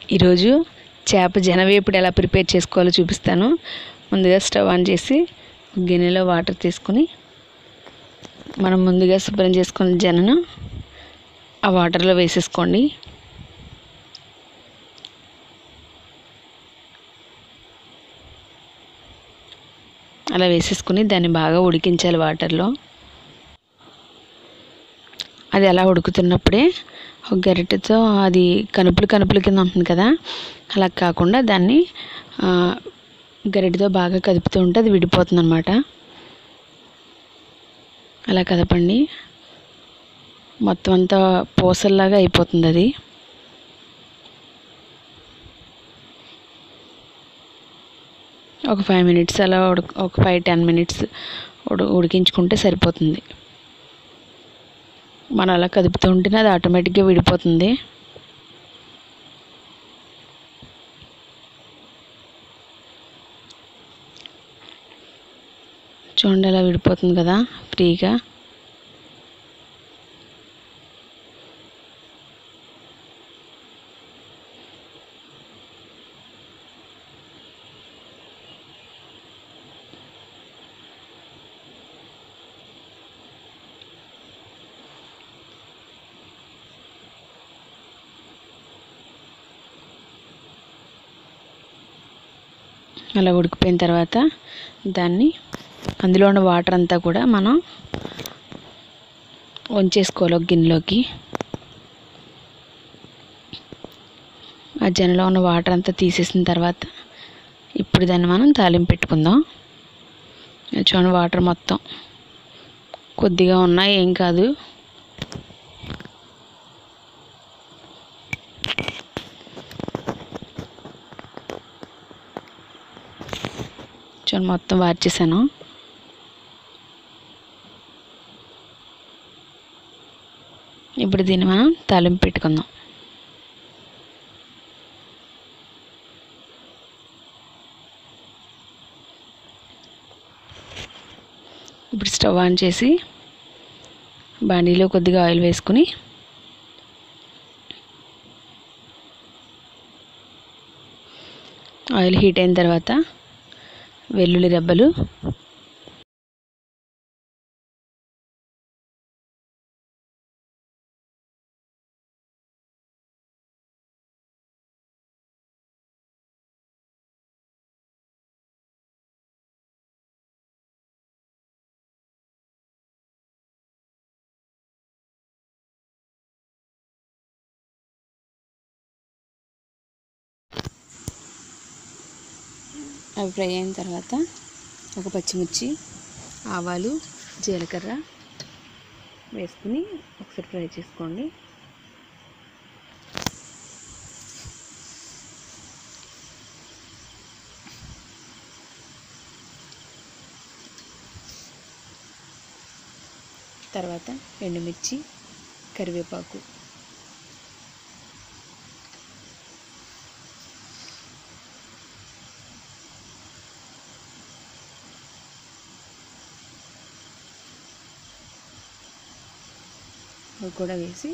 ఈరోజు చేప జనవేపుడు ఎలా ప్రిపేర్ చేసుకోవాలో చూపిస్తాను ముందుగా స్టవ్ ఆన్ చేసి గిన్నెలో వాటర్ తీసుకుని మనం ముందుగా శుభ్రం చేసుకున్న జనను ఆ వాటర్లో వేసేసుకోండి అలా వేసేసుకుని దాన్ని బాగా ఉడికించాలి వాటర్లో అది అలా ఉడుకుతున్నప్పుడే ఒక గరిటెతో అది కనుపులు కనుపులు కింద ఉంటుంది కదా అలా కాకుండా దాన్ని ఆ, గరిటెతో బాగా కదుపుతూ ఉంటే అది విడిపోతుంది అనమాట అలా కదపండి మొత్తం అంతా పూసల్లాగా అయిపోతుంది అది ఒక ఫైవ్ మినిట్స్ అలా ఉడక ఒక ఫైవ్ టెన్ మినిట్స్ ఉడి ఉడికించుకుంటే సరిపోతుంది మనం అలా కదుపుతూ ఉంటేనే అది ఆటోమేటిక్గా విడిపోతుంది చూడండి అలా విడిపోతుంది కదా ఫ్రీగా అలా ఉడికిపోయిన తర్వాత దాన్ని అందులో ఉన్న వాటర్ అంతా కూడా మనం వంచేసుకోవాలి ఒక గిన్నెలోకి ఆ జనలో ఉన్న వాటర్ అంతా తీసేసిన తర్వాత ఇప్పుడు దాన్ని మనం తాలింపు పెట్టుకుందాం ఇది చూడండి వాటర్ మొత్తం కొద్దిగా ఉన్నాయి ఏం కాదు చూడండి మొత్తం వార్చేసాను ఇప్పుడు దీన్ని మనం తాలింపు పెట్టుకుందాం ఇప్పుడు స్టవ్ ఆన్ చేసి బాండీలో కొద్దిగా ఆయిల్ వేసుకుని ఆయిల్ హీట్ అయిన తర్వాత వెల్లుల్లి రెబ్బలు అవి ఫ్రై అయిన తర్వాత ఒక పచ్చిమిర్చి ఆవాలు జీలకర్ర వేసుకుని ఒకసారి ఫ్రై చేసుకోండి తర్వాత ఎండుమిర్చి కరివేపాకు అవి కూడా వేసి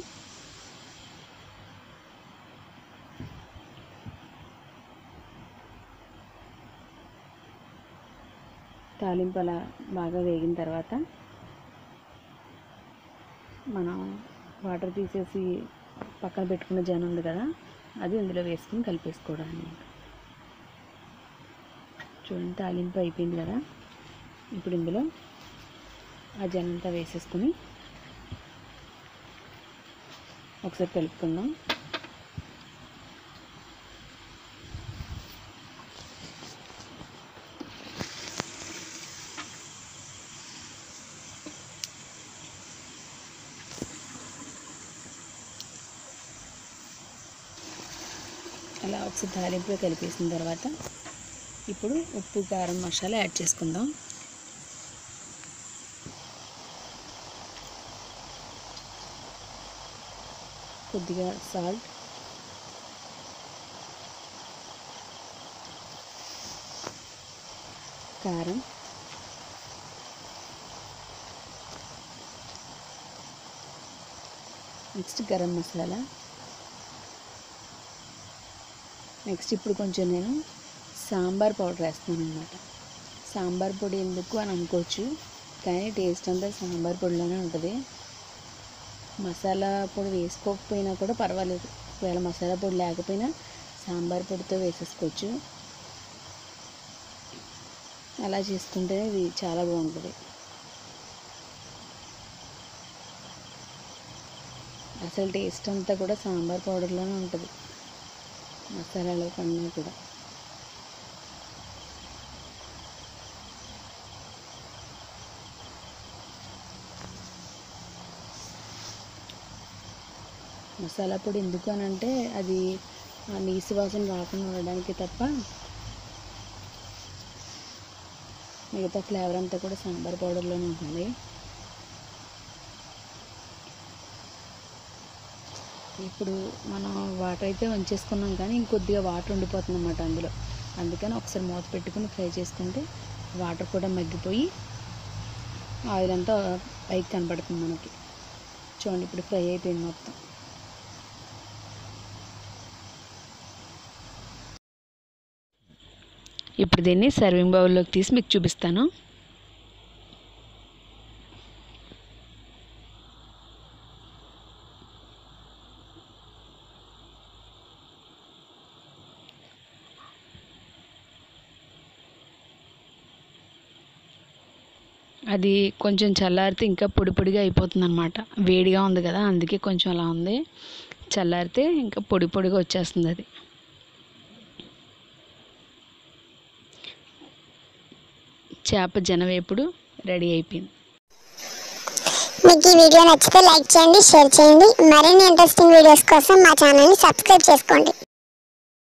తాలింపు అలా బాగా వేగిన తర్వాత మనం వాటర్ తీసేసి పక్కన పెట్టుకున్న జనం ఉంది కదా అది ఇందులో వేసుకుని కలిపేసుకోవడం అన్నమాట చూడండి తాలింపు అయిపోయింది కదా ఇప్పుడు ఇందులో ఆ జనంతా వేసేసుకుని ఒకసారి కలుపుకుందాం అలా ఒకసారి తాలింపులో కలిపేసిన తర్వాత ఇప్పుడు ఉప్పు కారం మసాలా యాడ్ చేసుకుందాం కొద్దిగా సాల్ట్ కారం నెక్స్ట్ గరం మసాలా నెక్స్ట్ ఇప్పుడు కొంచెం నేను సాంబార్ పౌడర్ వేస్తున్నాను అనమాట సాంబార్ పొడి ఎందుకు అని అనుకోవచ్చు కానీ టేస్ట్ అంతా సాంబార్ పొడిలోనే ఉంటుంది మసాలా పొడి వేసుకోకపోయినా కూడా పర్వాలేదు ఒకవేళ మసాలా పొడి లేకపోయినా సాంబార్ పొడితో వేసేసుకోవచ్చు అలా చేసుకుంటే ఇది చాలా బాగుంటుంది అసలు టేస్ట్ అంతా కూడా సాంబార్ పౌడర్లోనే ఉంటుంది మసాలాలో కన్నా కూడా మసాలా పొడి ఎందుకు అని అంటే అది ఆ నీసు వాసన రాకుండా ఉండడానికి తప్ప మిగతా ఫ్లేవర్ అంతా కూడా సాంబార్ పౌడర్లోనే ఉంటుంది ఇప్పుడు మనం వాటర్ అయితే వంచేసుకున్నాం కానీ ఇంకొద్దిగా వాటర్ ఉండిపోతుంది అన్నమాట అందులో అందుకని ఒకసారి మూత పెట్టుకుని ఫ్రై చేసుకుంటే వాటర్ కూడా మగ్గిపోయి ఆయిల్ అంతా పైకి కనపడుతుంది మనకి చూడండి ఇప్పుడు ఫ్రై అయిపోయింది మొత్తం ఇప్పుడు దీన్ని సర్వింగ్ బౌల్లోకి తీసి మీకు చూపిస్తాను అది కొంచెం చల్లారితే ఇంకా పొడి పొడిగా అయిపోతుంది అనమాట వేడిగా ఉంది కదా అందుకే కొంచెం అలా ఉంది చల్లారితే ఇంకా పొడి పొడిగా వచ్చేస్తుంది అది చేప జనవేపుడు రెడీ అయిపోయింది మీకు ఈ వీడియో నచ్చితే లైక్ చేయండి షేర్ చేయండి మరిన్ని ఇంట్రెస్టింగ్ వీడియోస్ కోసం మా ఛానల్ని సబ్స్క్రైబ్ చేసుకోండి